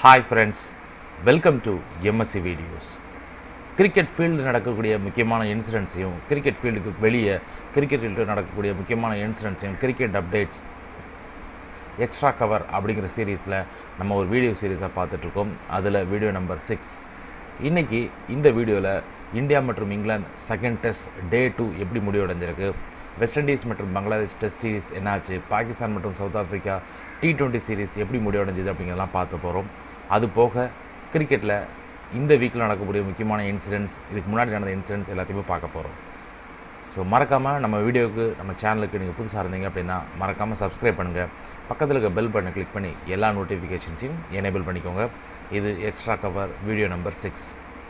hi friends welcome to MSC videos cricket field நடக்கக்கூடிய முக்கியமான இன்சிடென்ட்ஸையும் கிரிக்கெட் ஃபீல்டுக்கு வெளியே கிரிக்கெட் ஃபீல்டு நடக்கக்கூடிய முக்கியமான இன்சிடென்ட்ஸையும் கிரிக்கெட் அப்டேட்ஸ் எக்ஸ்ட்ரா கவர் அப்படிங்கிற சீரீஸில் நம்ம ஒரு வீடியோ சீரீஸாக பார்த்துட்ருக்கோம் அதில் வீடியோ நம்பர் சிக்ஸ் இன்றைக்கி இந்த வீடியோவில் இந்தியா மற்றும் England second test day two எப்படி முடிவடைஞ்சிருக்கு வெஸ்ட் இண்டீஸ் மற்றும் பங்களாதேஷ் டெஸ்ட் சீரிஸ் என்னாச்சு பாகிஸ்தான் மற்றும் South Africa T twenty series எப்படி முடிவடைஞ்சது அப்படிங்கிறதெல்லாம் பார்த்து போகிறோம் அது போக கிரிக்கெட்டில் இந்த வீக்கில் நடக்கக்கூடிய முக்கியமான இன்சிடென்ட்ஸ் இதுக்கு முன்னாடி நடந்த இன்சிடென்ட்ஸ் எல்லாத்தையுமே பார்க்க போகிறோம் ஸோ மறக்காமல் நம்ம வீடியோவுக்கு நம்ம சேனலுக்கு நீங்கள் புதுசாக இருந்தீங்க அப்படின்னா மறக்காமல் சப்ஸ்கிரைப் பண்ணுங்கள் பக்கத்தில் இருக்க பெல் பட்டனை கிளிக் பண்ணி எல்லா நோட்டிஃபிகேஷன்ஸையும் எனேபிள் பண்ணிக்கோங்க இது extra cover video number six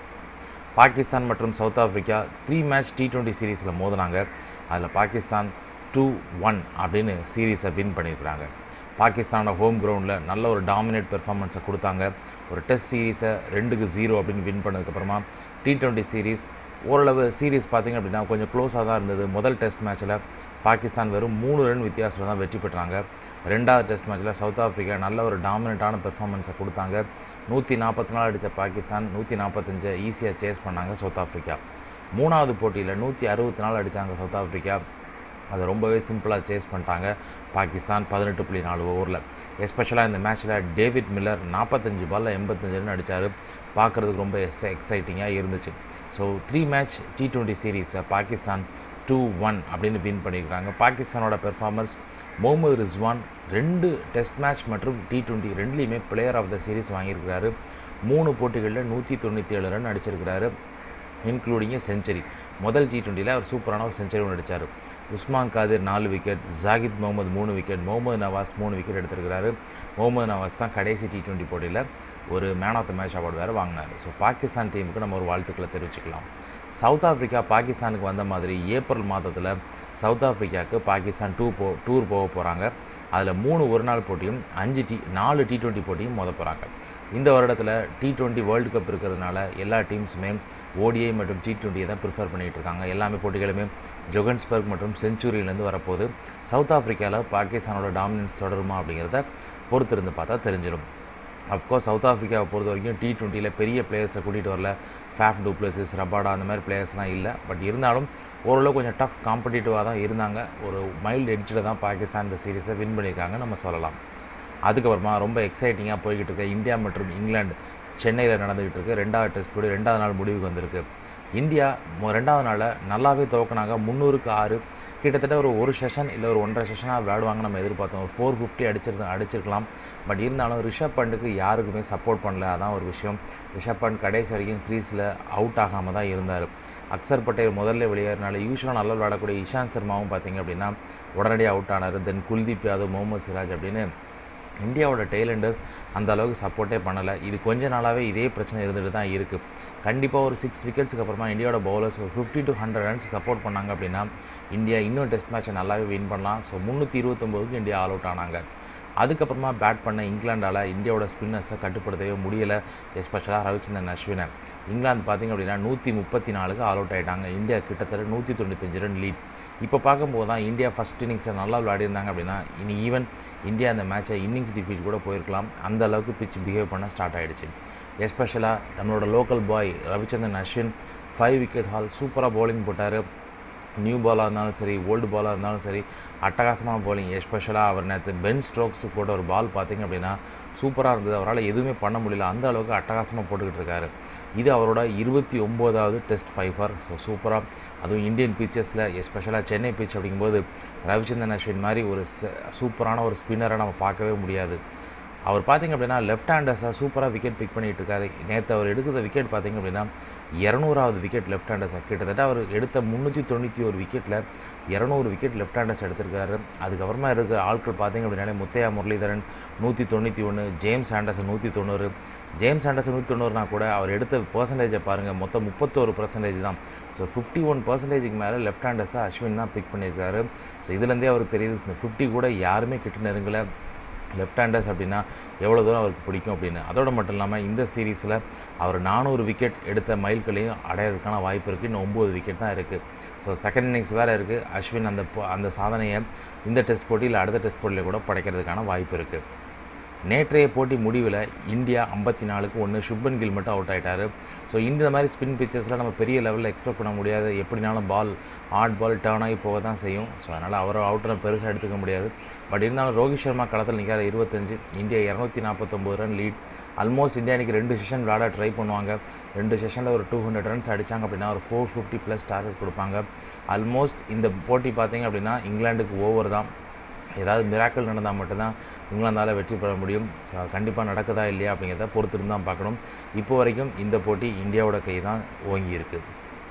Pakistan மற்றும் South Africa three match T twenty சீரீஸில் மோதினாங்க அதில் பாகிஸ்தான் டூ ஒன் அப்படின்னு சீரீஸை வின் பண்ணியிருக்கிறாங்க பாகிஸ்தானோட ஹோம் கிரவுண்டில் நல்ல ஒரு டாமினேட் பெர்ஃபார்மன்ஸை கொடுத்தாங்க ஒரு டெஸ்ட் சீரீஸை ரெண்டுக்கு ஜீரோ அப்படின்னு வின் பண்ணதுக்கப்புறமா டி டுவெண்ட்டி சீரீஸ் ஓரளவு சீரீஸ் பார்த்திங்க அப்படின்னா கொஞ்சம் க்ளோஸாக தான் இருந்தது முதல் டெஸ்ட் மேட்ச்சில் பாகிஸ்தான் வெறும் மூணு ரன் வித்தியாசத்தில் தான் வெற்றி பெற்றாங்க ரெண்டாவது டெஸ்ட் மேட்ச்சில் சவுத் ஆஃப்ரிக்கா நல்ல ஒரு டாமினேட்டான பெர்ஃபார்மன்ஸை கொடுத்தாங்க நூற்றி நாற்பத்தி நாலு அடித்த பாகிஸ்தான் நூற்றி நாற்பத்தஞ்சை ஈஸியாக சேஸ் பண்ணாங்க சவுத் ஆஃப்ரிக்கா மூணாவது போட்டியில் நூற்றி அறுபத்தி நாலு அடித்தாங்க சவுத் ஆஃப்ரிக்கா அதை ரொம்பவே சிம்பிளாக சேஸ் பண்ணிட்டாங்க பாகிஸ்தான் பதினெட்டு புள்ளி நாலு ஓவரில் எஸ்பெஷலாக இந்த மேட்ச்சில் டேவிட் மில்லர் நாற்பத்தஞ்சு பாலில் எண்பத்தஞ்சு ரன் அடித்தார் பார்க்குறதுக்கு ரொம்ப எஸ் எக்ஸைட்டிங்காக இருந்துச்சு so three match T twenty சீரீஸை பாகிஸ்தான் டூ ஒன் அப்படின்னு வின் பண்ணியிருக்காங்க பாகிஸ்தானோட பெர்ஃபார்மன்ஸ் முகமது ரிஸ்வான் ரெண்டு டெஸ்ட் மேட்ச் மற்றும் டி டுவெண்ட்டி ரெண்டுலேயுமே பிளேயர் ஆஃப் த சீரீஸ் வாங்கியிருக்கிறாரு மூணு போட்டிகளில் நூற்றி தொண்ணூற்றி ஏழு ரன் அடிச்சிருக்கிறாரு இன்க்ளூடிங் செஞ்சுரி முதல் டி டுவெண்ட்டியில் அவர் சூப்பரான ஒரு செஞ்சுரி ஒன்று அடித்தார் உஸ்மான் காதிர் நாலு விக்கெட் ஜாகித் முகமது மூணு விக்கெட் முகமது நவாஸ் மூணு விக்கெட் எடுத்திருக்கிறாரு முகமது நவாஸ் தான் கடைசி டி டுவெண்ட்டி போட்டியில் ஒரு man of the match award வேறு வாங்கினார் ஸோ பாகிஸ்தான் டீமுக்கு நம்ம ஒரு வாழ்த்துக்களை தெரிவிச்சுக்கலாம் சவுத் ஆஃப்ரிக்கா பாகிஸ்தானுக்கு வந்த மாதிரி ஏப்ரல் மாதத்தில் சவுத் ஆஃப்ரிக்காவுக்கு பாகிஸ்தான் டூ போ டூர் போக போகிறாங்க அதில் மூணு ஒரு நாள் போட்டியும் அஞ்சு டி நாலு டி டுவெண்ட்டி போட்டியும் மோத போகிறாங்க இந்த வருடத்தில் டி டுவெண்ட்டி வேர்ல்டு கப் இருக்கிறதுனால எல்லா டீம்ஸுமே ஓடிஐ மற்றும் டி டுவெண்ட்டியை தான் ப்ரிஃபர் பண்ணிகிட்டு இருக்காங்க எல்லாமே போட்டிகளுமே ஜொகன்ஸ்பர்க் மற்றும் செஞ்சுரியிலேருந்து வரப்போது சவுத் ஆஃப்ரிக்காவில் பாகிஸ்தானோட டாமினன்ஸ் தொடருமா அப்படிங்கிறத பொறுத்திருந்து பார்த்தா தெரிஞ்சிடும் அஃப்கோர்ஸ் சவுத் ஆஃப்ரிக்காவை பொறுத்த வரைக்கும் டி டுவெண்ட்டியில் பெரிய பிளேயர்ஸை கூட்டிகிட்டு வரல ஃபேஃப் டூப்ளஸஸ் ரபாடா அந்த மாதிரி பிளேயர்ஸ்லாம் இல்லை பட் இருந்தாலும் ஓரளவு கொஞ்சம் டஃப் காம்படிட்டிவாக தான் இருந்தாங்க ஒரு மைல்டு எட்ஜில் தான் பாகிஸ்தான் இந்த சீரீஸை வின் பண்ணியிருக்காங்க நம்ம சொல்லலாம் அதுக்கப்புறமா ரொம்ப எக்ஸைட்டிங்காக போய்கிட்டு இருக்க இந்தியா மற்றும் இங்கிலாந்து சென்னையில் நடந்துகிட்டு இருக்கு ரெண்டாவது டெஸ்ட் போய் ரெண்டாவது நாள் முடிவுக்கு வந்திருக்கு இந்தியா ரெண்டாவது நாளில் நல்லாவே துவக்கினாங்க முந்நூறுக்கு ஆறு கிட்டத்தட்ட ஒரு ஒரு செஷன் இல்லை ஒரு ஒன்றரை செஷனாக விளையாடுவாங்க நம்ம எதிர்பார்த்தோம் ஒரு ஃபோர் ஃபிஃப்டி அடிச்சிருந்த அடிச்சிருக்கலாம் பட் இருந்தாலும் ரிஷப் பண்டுக்கு யாருக்குமே சப்போர்ட் பண்ணல அதான் ஒரு விஷயம் ரிஷப் பண்ட் கடைசி வரைக்கும் க்ரீஸில் அவுட் ஆகாமல் தான் இருந்தார் அக்சர் பட்டேல் முதல்ல வெளியேறினால யூஸ்வலாக நல்லா விளையாடக்கூடிய இஷாந்த் சர்மாவும் பார்த்திங்க அப்படின்னா உடனடியாக அவுட் ஆனார் தென் குல்தீப் யாதவ் முகமது சிராஜ் அப்படின்னு இந்தியாவோட டெய்லண்டர்ஸ் அந்த அளவுக்கு சப்போர்ட்டே பண்ணலை இது கொஞ்ச நாளாகவே இதே பிரச்சனை இருந்துட்டு தான் இருக்குது கண்டிப்பாக ஒரு சிக்ஸ் விக்கெட்ஸுக்கு அப்புறமா இந்தியாவோட பவுலர்ஸ் ஒரு fifty to hundred runs support பண்ணாங்க அப்படின்னா இந்தியா இன்னும் டெஸ்ட் மேட்ச்சை நல்லாவே வின் பண்ணலாம் ஸோ முந்நூற்றி இருபத்தொம்போதுக்கு இந்தியா ஆல் அவுட் ஆனாங்க அதுக்கப்புறமா பேட் பண்ண இங்கிலாண்டால் இந்தியாவோட ஸ்பின்னர்ஸை கட்டுப்படுத்தவே முடியலை எஸ்பெஷலாக ரவிச்சந்திரன் அஸ்வினை இங்கிலாந்து பார்த்திங்க அப்படின்னா நூற்றி முப்பத்தி நாலுக்கு ஆல் அவுட் ஆகிட்டாங்க இந்தியா கிட்டத்தட்ட நூற்றி தொண்ணூத்தஞ்சு ரன் லீட் இப்போ பார்க்கும்போது தான் இந்தியா ஃபஸ்ட் இன்னிங்ஸை நல்லா விளையாடிருந்தாங்க அப்படின்னா இனி ஈவன் இந்தியா அந்த மேட்ச்சை இன்னிங்ஸ் டிஃபீட் கூட போயிருக்கலாம் அந்த அளவுக்கு பிச் பிஹேவ் பண்ண ஸ்டார்ட் ஆகிடுச்சு எஸ்பெஷலாக நம்மளோட local boy Ravichandran Ashwin five wicket haul சூப்பராக பவுலிங் போட்டார் நியூ பாலாக இருந்தாலும் சரி ஓல்டு பாலாக இருந்தாலும் சரி அட்டகாசமான பவுலிங் எஸ்பெஷலாக அவர் நேற்று பென் ஸ்ட்ரோக்ஸ் போட்ட ஒரு பால் பார்த்திங்க அப்படின்னா சூப்பராக இருந்தது அவரால் எதுவுமே பண்ண முடியல அந்த அளவுக்கு அட்டகாசமாக போட்டுக்கிட்டு இருக்காரு இது அவரோட இருபத்தி ஒம்போதாவது டெஸ்ட் ஃபைஃபர் ஸோ சூப்பராக அதுவும் இந்தியன் பீச்சஸில் எஸ்பெஷலாக சென்னை பீச் அப்படிங்கும்போது ரவிச்சந்திரன் அஸ்வின் மாதிரி ஒரு சூப்பரான ஒரு ஸ்பின்னரை நம்ம பார்க்கவே முடியாது அவர் பார்த்திங்க அப்படின்னா லெஃப்ட் ஹேண்டர்ஸாக சூப்பராக விக்கெட் பிக் பண்ணிகிட்டு இருக்காரு நேற்று அவர் எடுக்கிற விக்கெட் பார்த்திங்க அப்படின்னா இரநூறாவது விக்கெட் லெஃப்ட் ஹேண்டர்ஸாக கிட்டத்தட்ட அவர் எடுத்த முந்நூற்றி தொண்ணூற்றி ஒரு விக்கெட்டில் இரநூறு விக்கெட் லெஃப்ட் ஹேண்டர்ஸ் எடுத்திருக்காரு அதுக்கப்புறமா இருக்கிற ஆட்கள் பார்த்திங்க அப்படின்னாலே முத்தையா முரளிதரன் நூற்றி தொண்ணூற்றி ஒன்று ஜேம்ஸ் ஆண்டர்சன் நூற்றி தொண்ணூறு ஜேம்ஸ் ஆண்டர்சன் நூற்றி தொண்ணூறுனா கூட அவர் எடுத்த பர்சன்டேஜை பாருங்கள் மொத்தம் முப்பத்தோரு பர்சன்டேஜ் தான் ஸோ ஃபிஃப்டி ஒன் பர்சன்டேஜுக்கு மேலே லெஃப்ட் ஹேண்டர்ஸாக அஸ்வின் தான் பிக் பண்ணியிருக்காரு ஸோ இதுலேருந்தே அவருக்கு தெரியுது இந்த ஃபிஃப்டி கூட யாருமே கிட்ட நெருங்கலை லெஃப்ட் ஹேண்டர்ஸ் அப்படின்னா எவ்வளோ தூரம் அவருக்கு பிடிக்கும் அப்படின்னு அதோடு மட்டும் இல்லாமல் இந்த சீரீஸில் அவர் நானூறு விக்கெட் எடுத்த மைல்களையும் அடையிறதுக்கான வாய்ப்பு இருக்குது இன்னும் ஒம்பது விக்கெட் தான் இருக்குது ஸோ செகண்ட் இன்னிங்ஸ் வேறு இருக்குது அஸ்வின் அந்த அந்த சாதனையை இந்த டெஸ்ட் போட்டியில் அடுத்த டெஸ்ட் போட்டியில் கூட படைக்கிறதுக்கான வாய்ப்பு இருக்குது நேற்றைய போட்டி முடிவில் இந்தியா ஐம்பத்தி நாலுக்கு ஒன்று சுப்மன் கில் மட்டும் அவுட் ஆயிட்டாரு ஸோ இந்த மாதிரி ஸ்பின் பிச்சர்ஸில் நம்ம பெரிய லெவலில் எக்ஸ்பெக்ட் பண்ண முடியாது எப்படினாலும் பால் ஹார்ட் பால் டேர்ன் ஆகி போக தான் செய்யும் ஸோ அதனால் அவரை அவுட்டரை பெருசாக எடுத்துக்க முடியாது பட் இருந்தாலும் ரோஹித் சர்மா களத்தில் நிற்காத இருபத்தஞ்சு இந்தியா இரநூத்தி நாற்பத்தொம்பது ரன் லீட் ஆல்மோஸ்ட் இந்தியா இன்றைக்கி ரெண்டு செஷன் விளாட ட்ரை பண்ணுவாங்க ரெண்டு செஷனில் ஒரு டூ ஹண்ட்ரட் ரன்ஸ் அடித்தாங்க அப்படின்னா ஒரு ஃபோர் ஃபிஃப்டி ப்ளஸ் டார்கெட் கொடுப்பாங்க ஆல்மோஸ்ட் இந்த போட்டி பார்த்தீங்க அப்படின்னா இங்கிலாந்துக்கு ஓவர் தான் ஏதாவது மிராக்கள் நடந்தால் மட்டும்தான் இங்கிலாந்தால் வெற்றி பெற முடியும் ஸோ கண்டிப்பாக நடக்குதா இல்லையா அப்படிங்கிறத பொறுத்திருந்து தான் பார்க்கணும் இப்போ வரைக்கும் இந்த போட்டி இந்தியாவோட கை தான் ஓங்கி இருக்குது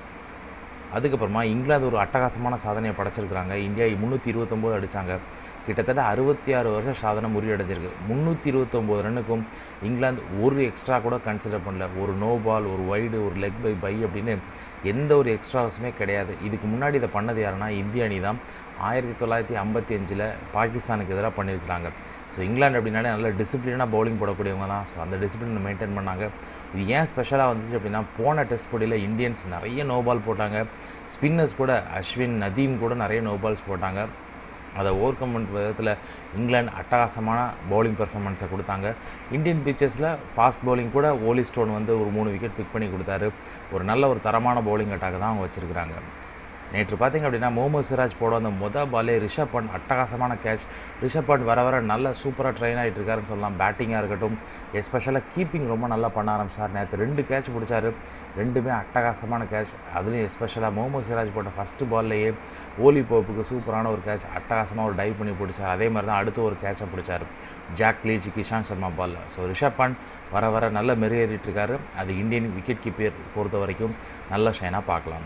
அதுக்கப்புறமா இங்கிலாந்து ஒரு அட்டகாசமான சாதனையை படைச்சிருக்கிறாங்க இந்தியா முந்நூற்றி இருபத்தொம்போது அடித்தாங்க கிட்டத்தட்ட அறுபத்தி ஆறு வருஷம் சாதனை முறியடைஞ்சிருக்கு முந்நூற்றி இருபத்தொம்போது ரன்னுக்கும் இங்கிலாந்து ஒரு எக்ஸ்ட்ரா கூட கன்சிடர் பண்ணல ஒரு நோ பால் ஒரு வைடு ஒரு லெக் பை பை அப்படின்னு எந்த ஒரு எக்ஸ்ட்ராஸுமே கிடையாது இதுக்கு முன்னாடி இதை பண்ணது யாருன்னா இந்திய அணி தான் ஆயிரத்தி தொள்ளாயிரத்தி ஐம்பத்தி அஞ்சில் பாகிஸ்தானுக்கு எதிராக பண்ணியிருக்கிறாங்க ஸோ இங்கிலாந்து அப்படின்னாலே நல்ல டிசிப்ளினாக பவுலிங் போடக்கூடியவங்க தான் ஸோ அந்த டிசிப்ளினை மெயின்டைன் பண்ணாங்க இது ஏன் ஸ்பெஷலாக வந்துச்சு அப்படின்னா போன டெஸ்ட் போட்டியில் இந்தியன்ஸ் நிறைய நோ பால் போட்டாங்க ஸ்பின்னர்ஸ் கூட அஸ்வின் நதீம் கூட நிறைய நோ பால்ஸ் போட்டாங்க அதை ஓவர் கம் பண்ணுற விதத்தில் இங்கிலாந்து அட்டகாசமான பவுலிங் பெர்ஃபார்மன்ஸை கொடுத்தாங்க இந்தியன் பிச்சர்ஸில் ஃபாஸ்ட் பவுலிங் கூட ஓலி ஸ்டோன் வந்து ஒரு மூணு விக்கெட் பிக் பண்ணி கொடுத்தாரு ஒரு நல்ல ஒரு தரமான பவுலிங் அட்டாக் தான் அவங்க வச்சுருக்கிறாங்க நேற்று பார்த்தீங்க அப்படின்னா முகமது சிராஜ் போட அந்த மொதல் பாலே ரிஷப் பண்ட் அட்டகாசமான கேட்ச் ரிஷப் பண்ட் வர வர நல்ல சூப்பராக ட்ரெயின் ஆகிட்டு இருக்காருன்னு சொல்லலாம் பேட்டிங்காக இருக்கட்டும் எஸ்பெஷலாக கீப்பிங் ரொம்ப நல்லா பண்ண ஆரம்பிச்சார் நேற்று ரெண்டு கேட்ச் பிடிச்சாரு ரெண்டுமே அட்டகாசமான கேட்ச் அதுலேயும் எஸ்பெஷலாக முகமது சிராஜ் போட்ட ஃபஸ்ட்டு பால்லையே ஓலி போப்புக்கு சூப்பரான ஒரு கேட்ச் அட்டகாசமாக ஒரு டைவ் பண்ணி பிடிச்சார் அதே மாதிரி தான் அடுத்து ஒரு கேட்சை பிடிச்சார் ஜாக் லீச் கிஷாந்த் சர்மா பாலில் ஸோ ரிஷப் பண்ட் வர வர நல்ல மெருகேறிட்டு இருக்காரு அது இந்தியன் விக்கெட் கீப்பர் பொறுத்த வரைக்கும் நல்ல ஷைனாக பார்க்கலாம்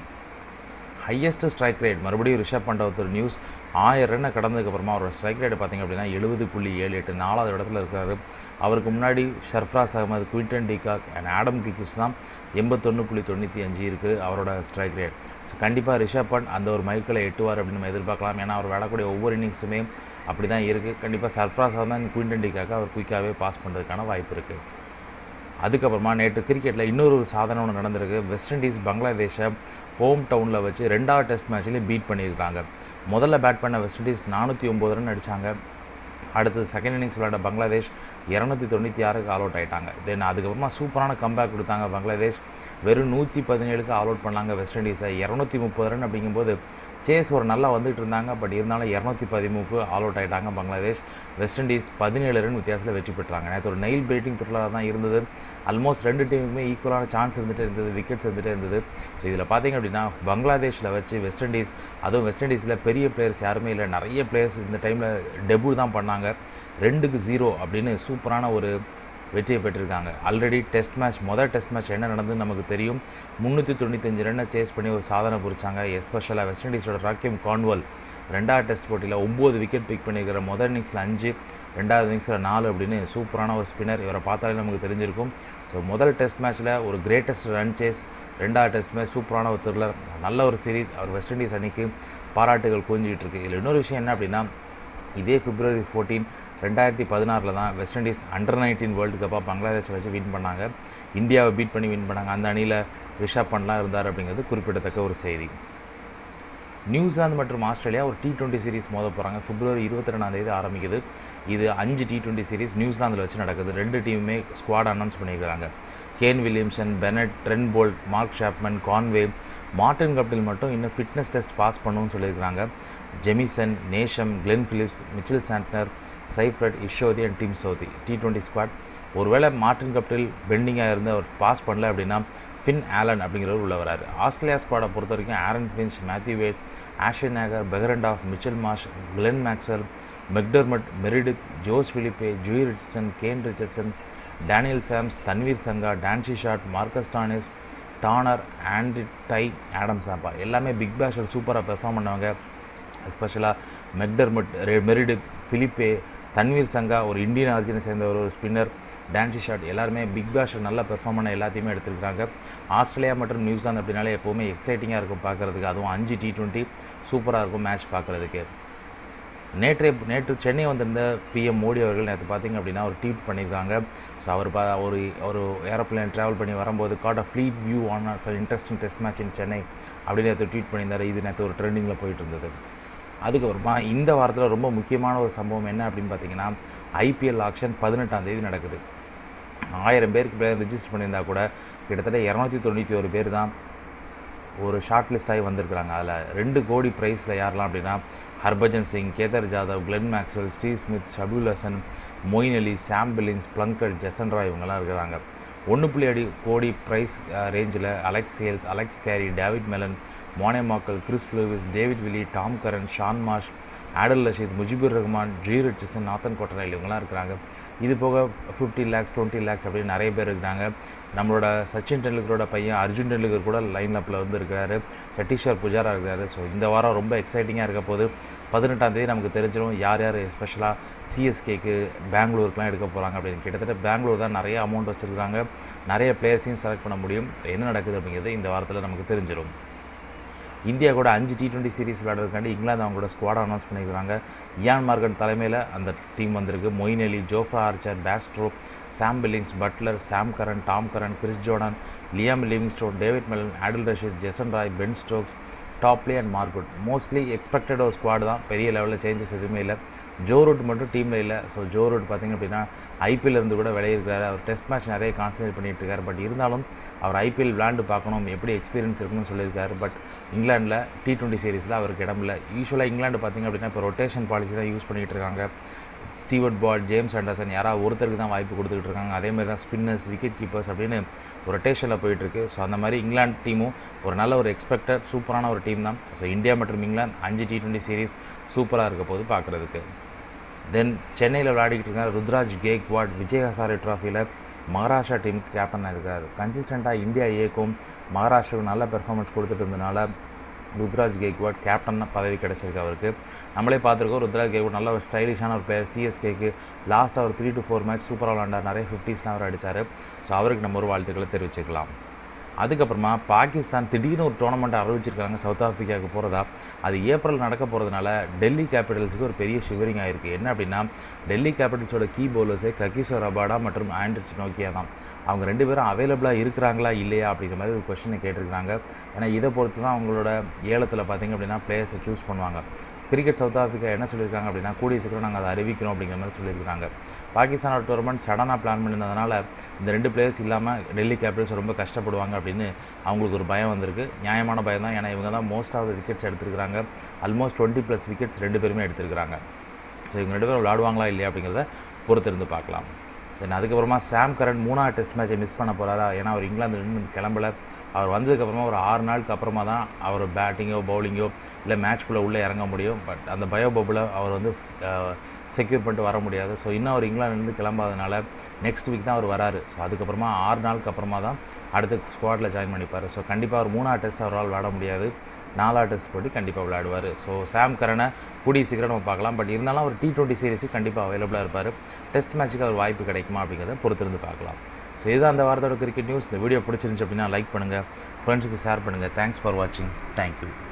ஹையஸ்ட் ஸ்ட்ரைக் ரேட் மறுபடியும் ரிஷப் பண்ட் ஒருத்தர் நியூஸ் ஆயிரம் ரன்னை கடந்ததுக்கப்புறமா அவரோட ஸ்ட்ரைக் ரேட் பார்த்திங்க அப்படின்னா எழுபது புள்ளி ஏழு எட்டு நாலாவது இடத்துல இருக்காரு அவருக்கு முன்னாடி Sarfaraz Ahmed Quinton de Kock and Adam கிக்கிஸ் தான் எண்பத்தொன்று புள்ளி தொண்ணூற்றி அஞ்சு இருக்குது அவரோட ஸ்ட்ரைக் ரேட் ஸோ கண்டிப்பாக ரிஷப் பண்ட் அந்த ஒரு மைல்களை எட்டுவார் அப்படின்னு நம்ம எதிர்பார்க்கலாம் ஏன்னா அவர் விளாடக்கூடிய ஒவ்வொரு இன்னிங்ஸுமே அப்படி தான் இருக்குது கண்டிப்பாக சர்ஃப்ராஸ் அகமது குவிண்டன் டிகாக்கு அவர் குயிக்காகவே பாஸ் பண்ணுறதுக்கான வாய்ப்பு இருக்குது அதுக்கப்புறமா நேற்று கிரிக்கெட்டில் இன்னொரு ஒரு சாதனை ஒன்று நடந்திருக்கு வெஸ்ட் இண்டீஸ் பங்களாதேஷை ஹோம் டவுனில் வச்சு ரெண்டாவது டெஸ்ட் மேட்ச்லேயும் பீட் பண்ணியிருக்காங்க முதல்ல பேட் பண்ண வெஸ்ட் இண்டீஸ் நானூற்றி ஒம்பது ரன் அடித்தாங்க அடுத்தது செகண்ட் இன்னிங்ஸ் விளையாட பங்களாதேஷ் இரநூத்தி தொண்ணூற்றி ஆறுக்கு ஆல் அவுட் ஆகிட்டாங்க தென் அதுக்கப்புறமா சூப்பரான கம்பேக் கொடுத்தாங்க பங்களாதேஷ் வெறும் நூற்றி பதினேழுக்கு ஆல் அவுட் பண்ணாங்க வெஸ்ட் இண்டீஸை இரநூத்தி முப்பது ரன் அப்படிங்கும்போது சேஸ் ஒரு நல்லா வந்துட்டு இருந்தாங்க பட் இருந்தாலும் இரநூத்தி பதிமூக்கு ஆல் அவுட் ஆகிட்டாங்க பங்களாதேஷ் வெஸ்ட் இண்டீஸ் பதினேழு ரன் வித்தியாசத்தில் வெற்றி பெற்றாங்க நேற்று ஒரு நெயில் பேட்டிங் த்ரில்லராக தான் இருந்தது ஆல்மோஸ்ட் ரெண்டு டீமுக்குமே ஈக்குவலான சான்ஸ் இருந்துகிட்டே இருந்தது விக்கெட்ஸ் இருந்துகிட்டே இருந்தது ஸோ இதில் பார்த்தீங்க அப்படின்னா பங்களாதேஷில் வச்சு வெஸ்ட் இண்டீஸ் அதுவும் வெஸ்ட் இண்டீஸில் பெரிய பிளேயர்ஸ் யாருமே இல்லை நிறைய பிளேயர்ஸ் இந்த டைமில் டெபு தான் பண்ணாங்க ரெண்டுக்கு ஜீரோ அப்படின்னு சூப்பரான ஒரு வெற்றியை பெற்றிருக்காங்க ஆல்ரெடி டெஸ்ட் மேட்ச் மொதல் டெஸ்ட் மேட்ச் என்ன நடந்ததுன்னு நமக்கு தெரியும் முந்நூற்றி தொண்ணூத்தஞ்சு ரன்னை சேஸ் பண்ணி ஒரு சாதனை புரிச்சாங்க எஸ்பெஷலாக வெஸ்ட் இண்டீஸோட ராக்கியம் கான்வல் ரெண்டாவது டெஸ்ட் போட்டியில் ஒம்பது விக்கெட் பிக் பண்ணியிருக்கிற முதல் இன்னிங்ஸில் அஞ்சு ரெண்டாவது இன்னிங்ஸில் நாலு அப்படின்னு சூப்பரான ஒரு ஸ்பின்னர் இவரை பார்த்தாலே நமக்கு தெரிஞ்சிருக்கும் ஸோ முதல் டெஸ்ட் மேட்ச்சில் ஒரு கிரேட்டஸ்ட் ரன் சேஸ் ரெண்டாவது டெஸ்ட் மேட்ச் சூப்பரான ஒரு த்ரில்லர் நல்ல ஒரு சீரீஸ் அவர் வெஸ்ட் இண்டீஸ் அணிக்கு பாராட்டுகள் குவிஞ்சிட்டு இருக்கு இதில் இன்னொரு விஷயம் என்ன அப்படின்னா இதே பிப்ரவரி ஃபோர்டீன் ரெண்டாயிரத்தி பதினாறில் தான் West Indies under nineteen world கப்பாக பங்களாதேஷை வச்சு வின் பண்ணாங்க இந்தியாவை பீட் பண்ணி வின் பண்ணாங்க அந்த அணியில் ரிஷப் பண்ட்லாம் இருந்தார் அப்படிங்கிறது குறிப்பிடத்தக்க ஒரு செய்தி நியூசிலாந்து மற்றும் ஆஸ்திரேலியா ஒரு டி டுவெண்ட்டி சீரிஸ் மோத போகிறாங்க பிப்ரவரி இருபத்தி ரெண்டாந்தேதி ஆரம்பிக்குது இது அஞ்சு டி டுவெண்ட்டி சீரிஸ் நியூசிலாந்தில் வச்சு நடக்குது ரெண்டு டீமுமே ஸ்குவாட் அனௌன்ஸ் பண்ணியிருக்கிறாங்க Kane Williamson Bennett Trent Boult Mark Chapman Conway Martin Guptill மட்டும் இன்னும் ஃபிட்னஸ் டெஸ்ட் பாஸ் பண்ணணும்னு சொல்லியிருக்கிறாங்க Jamieson Neesham Glenn Phillips Mitchell Santner Seifert Ish Sodhi and Tim Southee T twenty squad ஒருவேளை மார்டின் கப்டில் பெண்டிங்காக இருந்து அவர் பாஸ் பண்ணல அப்படின்னா ஃபின் ஆலன் அப்படிங்கிறவர் உள்ள வராரு ஆஸ்திரேலியா ஸ்குவாடை பொறுத்த வரைக்கும் Aaron Finch Matthew Wade Ashton Agar Behrendorff Mitchell Marsh Glenn Maxwell McDermott Meredith Josh Philippe Jhye Richardson Kane Richardson Daniel Sams Tanveer Sangha D'Arcy Short Marcus Stoinis Turner Andrew Tye Adam Zampa எல்லாமே Big பேஷில் சூப்பராக perform பண்ணவங்க எஸ்பெஷலாக McDermott Meredith Philippe Tanveer Sangha ஒரு Indian ஆர்ஜினை சேர்ந்த ஒரு spinner D'Arcy Short எல்லாருமே பிக் பேஷ் நல்லா பெர்ஃபார்ம் பண்ண எல்லாத்தையுமே எடுத்திருக்காங்க ஆஸ்திரேலியா மற்றும் நியூசிலாந்து அப்படின்னாலே எப்போவுமே எக்ஸைட்டிங்காக இருக்கும் பார்க்குறதுக்கு அதுவும் அஞ்சு டி டுவெண்ட்டி சூப்பராக இருக்கும் மேட்ச் பார்க்குறதுக்கு நேற்றைய நேற்று சென்னை வந்திருந்த பிஎம் மோடி அவர்கள் நேற்று பார்த்தீங்க அப்படின்னா ஒரு ட்வீட் பண்ணியிருக்காங்க ஸோ அவர் பா ஒரு ஒரு ஏரோப்ளேன் ட்ராவல் பண்ணி வரும்போது got a fleet view on for interesting test match in Chennai அப்படின்னு நேற்று ட்வீட் பண்ணியிருந்தார் இது நேற்று ஒரு ட்ரெண்டிங்கில் போயிட்டு இருந்தது அதுக்கப்புறமா இந்த வாரத்தில் ரொம்ப முக்கியமான ஒரு சம்பவம் என்ன அப்படின்னு பார்த்தீங்கன்னா ஐபிஎல் ஆக்ஷன் பதினெட்டாம் தேதி நடக்குது ஆயிரம் பேருக்கு பேர் ரிஜிஸ்டர் பண்ணியிருந்தா கூட கிட்டத்தட்ட இரநூத்தி தொண்ணூற்றி ஒரு பேர் தான் ஒரு ஷார்ட் லிஸ்ட் ஆகி வந்திருக்கிறாங்க அதில் ரெண்டு கோடி ப்ரைஸில் யாரெல்லாம் அப்படின்னா Harbhajan Singh Kedar Jadhav Glenn Maxwell Steve Smith ஷபுல் Hasan Moeen Ali Sam Billings Plunkett Jason Roy இவங்கெல்லாம் இருக்கிறாங்க ஒன்று புள்ளி அடி கோடி ப்ரைஸ் ரேஞ்சில் Alex Hales Alex Carey David Malan மோனே Morkel Chris Lewis David Willey Tom Curran Shaun Marsh Adil Rashid Mujeeb Rahman Jhye Richardson Nathan Coulter Nile இவங்கெல்லாம் இருக்கிறாங்க இது போக ஃபிஃப்டி லேக்ஸ் டுவெண்ட்டி லேக்ஸ் அப்படின்னு நிறைய பேர் இருக்கிறாங்க நம்மளோட சச்சின் டெண்டுல்கரோட பையன் அர்ஜுன் டெண்டுல்கர் கூட லைன் அப்பில் வந்து இருக்காரு சட்டீஸ்வர் புஜாரா இருக்காரு ஸோ இந்த வாரம் ரொம்ப எக்ஸைட்டிங்காக இருக்க போது பதினெட்டாம் தேதி நமக்கு தெரிஞ்சிடும் யார் யார் எஸ்பெஷலாக சிஎஸ்கேக்கு பெங்களூருக்குலாம் எடுக்க போகிறாங்க அப்படின்னு கிட்டத்தட்ட பெங்களூர் தான் நிறைய அமௌண்ட் வச்சுருக்காங்க நிறைய பிளேயர்ஸையும் செலக்ட் பண்ண முடியும் என்ன நடக்குது அப்படிங்கிறது இந்த வாரத்தில் நமக்கு தெரிஞ்சிடும் இந்தியா கூட அஞ்சு டி டுவெண்ட்டி சீரிஸ் விளையாடுறதுக்காண்டி இங்கிலாந்து அவங்களோட ஸ்குவாட் அனௌன்ஸ் பண்ணியிருக்காங்க இயான் மார்கன் தலைமையில் அந்த டீம் வந்திருக்கு Moeen Ali Jofra Archer Bairstow Sam Billings Buttler Sam Curran Tom Curran Chris Jordan Liam Livingstone David Malan Adil Rashid Jason Roy Ben Stokes Topley and Mark Wood mostly expected ஒரு squad தான் பெரிய லெவலில் changes எதுவுமே இல்லை ஜோ ரூட் மட்டும் டீமில் இல்லை ஸோ ஜோ ரூட் பார்த்திங்க அப்படின்னா ஐபிஎல் இருந்து கூட விளையிருக்காரு அவர் டெஸ்ட் மேட்ச் நிறைய கான்சன்ட்ரேட் பண்ணிட்டு இருக்காரு பட் இருந்தாலும் அவர் ஐபிஎல் விளாண்டு பார்க்கணும் எப்படி எக்ஸ்பீரியன்ஸ் இருக்குன்னு சொல்லியிருக்காரு பட் இங்கிலாண்டில் டி டுவெண்ட்டி சீரீஸில் அவருக்கு இடம் இல்லை யூஸ்வலாக இங்கிலாந்து பார்த்திங்க அப்படின்னா இப்போ ரொட்டேஷன் பாலிசி தான் யூஸ் பண்ணிகிட்டு இருக்காங்க ஸ்டீவர்ட் பால் ஜேம்ஸ் அண்டர்சன் யாராவது ஒருத்தருக்கு தான் வாய்ப்பு கொடுத்துக்கிட்டு இருக்காங்க அதேமாதிரி தான் ஸ்பின்னர்ஸ் விக்கெட் கீப்பர்ஸ் அப்படின்னு ஒரு ரொட்டேஷனில் போயிட்டுருக்கு ஸோ அந்த மாதிரி இங்கிலாந்து டீமும் ஒரு நல்ல ஒரு எக்ஸ்பெக்டட் சூப்பரான ஒரு டீம் தான் ஸோ இந்தியா மற்றும் இங்கிலாந்து அஞ்சு டி டுவெண்ட்டி சீரீஸ் சூப்பராக இருக்க போது பார்க்குறதுக்கு தென் சென்னையில் விளையாடிக்கிட்டு இருக்காங்க ருத்ராஜ் கேக்வாட் விஜய் ஹசாரே ட்ராஃபியில் மகாராஷ்டிரா டீமுக்கு கேப்டனாக இருக்கார் கன்சிஸ்டண்ட்டாக இந்தியா ஏக்கும் மகாராஷ்டிராவுக்கு நல்ல பெர்ஃபார்மன்ஸ் கொடுத்துட்டு இருந்தனால ருத்ராஜ் கேக்வாட் கேப்டன் பதவி கிடச்சிருக்கு அவருக்கு நம்மளே பார்த்துருக்கோம் ருத்ராஜ் கேக்வாட் நல்ல ஒரு ஸ்டைலிஷான ஒரு பிளேயர் சிஎஸ்கேக்கு லாஸ்ட்டாக ஒரு த்ரீ டு ஃபோர் மேட்ச் சூப்பராக விளாண்டார் நிறைய ஃபிஃப்டிஸ்லாம் அவர் அடித்தார் ஸோ அவருக்கு நம்ம ஒரு வாழ்த்துக்களை தெரிவிச்சுக்கலாம் அதுக்கப்புறமா பாகிஸ்தான் திடீர்னு ஒரு டோர்னமெண்ட் அறிவிச்சிருக்காங்க சவுத் ஆஃப்ரிக்காவுக்கு போகிறதா அது ஏப்ரல் நடக்க போகிறதுனால டெல்லி கேபிட்டல்ஸுக்கு ஒரு பெரிய ஷிவரிங் ஆயிருக்கு என்ன அப்படின்னா டெல்லி கேபிட்டல்ஸோட கீ பவுலர்ஸே ககிஷோர் அபாடா மற்றும் ஆண்ட்ரிச் நோக்கியா தான் அவங்க ரெண்டு பேரும் அவைலபிளாக இருக்கிறாங்களா இல்லையா அப்படிங்கிற மாதிரி ஒரு கொஷினை கேட்டிருக்காங்க ஏன்னா இதை பொறுத்து தான் அவங்களோட ஏலத்தில் பார்த்திங்க அப்படின்னா பிளேயர்ஸை சூஸ் பண்ணுவாங்க கிரிக்கெட் சவுத் ஆஃப்ரிக்கா என்ன சொல்லியிருக்காங்க அப்படின்னா கூடிய சீக்கிரம் நாங்கள் அதை அறிவிக்கிறோம் அப்படிங்கிற மாதிரி சொல்லியிருக்காங்க பாகிஸ்தானோட டோர்னமெண்ட் சடனாக பிளான் பண்ணியிருந்ததுனால இந்த ரெண்டு பிளேயர்ஸ் இல்லாமல் டெல்லி கேபிட்டல்ஸ் ரொம்ப கஷ்டப்படுவாங்க அப்படின்னு அவங்களுக்கு ஒரு பயம் வந்திருக்கு நியாயமான பயம் தான் ஏன்னா இவங்க தான் மோஸ்ட் ஆஃப் விக்கெட்ஸ் எடுத்திருக்காங்க ஆல்மோஸ்ட் டுவெண்ட்டி ப்ளஸ் விக்கெட்ஸ் ரெண்டு பேருமே எடுத்திருக்காங்க ஸோ இவங்க ரெண்டு பேரும் விளாடுவாங்களா இல்லையா அப்படிங்கிறத பொறுத்திருந்து பார்க்கலாம் தென் அதுக்கப்புறமா சாம் கரன் மூணாவது டெஸ்ட் மேட்சை மிஸ் பண்ண போகிறாரா ஏன்னா அவர் இங்கிலாந்து இன்னும் கிளம்பல அவர் வந்ததுக்கப்புறமா ஒரு ஆறு நாளுக்கு அப்புறமா தான் அவர் பேட்டிங்கோ பவுலிங்கோ இல்லை மேட்ச்குள்ளே உள்ளே இறங்க முடியும் பட் அந்த பயோ பபுளை அவர் வந்து செக்யூர் பண்ணிட்டு வர முடியாது ஸோ இன்னும் அவர் இங்கிலாந்துலேருந்து கிளம்பாதனால நெக்ஸ்ட் வீக் தான் அவர் வராரு ஸோ அதுக்கப்புறமா ஆறு நாளுக்கு அப்புறமா தான் அடுத்த ஸ்குவாடில் ஜாயின் பண்ணிப்பார் ஸோ கண்டிப்பாக அவர் மூணாவது டெஸ்ட் அவரால் விளாட முடியாது நாலாவது டெஸ்ட் போட்டு கண்டிப்பாக விளையாடுவார் ஸோ சாம் கரனை கூடிய சீக்கிரம் நம்ம பார்க்கலாம் பட் இருந்தாலும் அவர் டி டுவெண்ட்டி சீரிஸுக்கு கண்டிப்பாக அவைலபிளாக இருப்பார் டெஸ்ட் மேட்ச்சுக்கு அவர் வாய்ப்பு கிடைக்குமா அப்படிங்கிறத பொறுத்திருந்து பார்க்கலாம் ஸோ இதுதான் அந்த வாரத்தோட கிரிக்கெட் நியூஸ் இந்த வீடியோ பிடிச்சிருந்துச்சு அப்படின்னா லைக் பண்ணுங்கள் ஃப்ரெண்ட்ஸுக்கு ஷேர் பண்ணுங்கள் தேங்க்ஸ் ஃபார் வாட்சிங் தேங்க்யூ